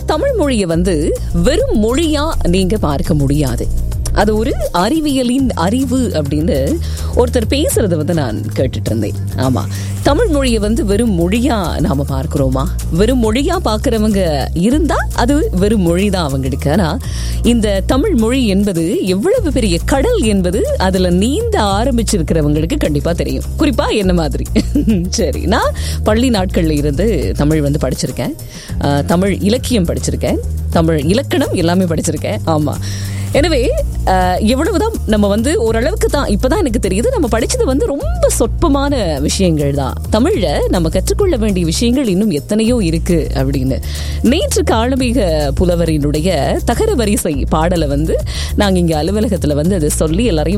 தமிழ் மொழியை வந்து வெறும் மொழியா நீங்க பார்க்க முடியாது அது ஒரு அறிவியலின் அறிவு அப்படின்னு ஒருத்தர் பேசுறத வந்து நான் கேட்டுட்டு இருந்தேன் ஆமா தமிழ் மொழியை வந்து வெறும் மொழியா நாம பார்க்கிறோமா வெறும் மொழியா பார்க்கறவங்க இருந்தா அது வெறும் மொழிதான் அவங்களுக்கு ஆனா இந்த தமிழ் மொழி என்பது எவ்வளவு பெரிய கடல் என்பது அதுல நீந்த ஆரம்பிச்சிருக்கிறவங்களுக்கு கண்டிப்பா தெரியும் குறிப்பா என்ன மாதிரி சரி நான் பள்ளி நாட்கள்ல இருந்து தமிழ் வந்து படிச்சிருக்கேன் அஹ், தமிழ் இலக்கியம் படிச்சிருக்கேன் தமிழ் இலக்கணம் எல்லாமே படிச்சிருக்கேன் ஆமா எனவே அஹ், எவ்வளவுதான் நம்ம வந்து ஓரளவுக்கு தான் இப்பதான் எனக்கு தெரியுது நம்ம படிச்சது வந்து ரொம்ப சொற்பமான விஷயங்கள் தான் தமிழ்ல நம்ம கற்றுக்கொள்ள வேண்டிய விஷயங்கள் இன்னும் எத்தனையோ இருக்கு அப்படின்னு நேற்று காலமிக புலவரினுடைய தகர வரிசை பாடலை வந்து நாங்க இங்க அலுவலகத்துல வந்து அதை சொல்லி எல்லாரையும்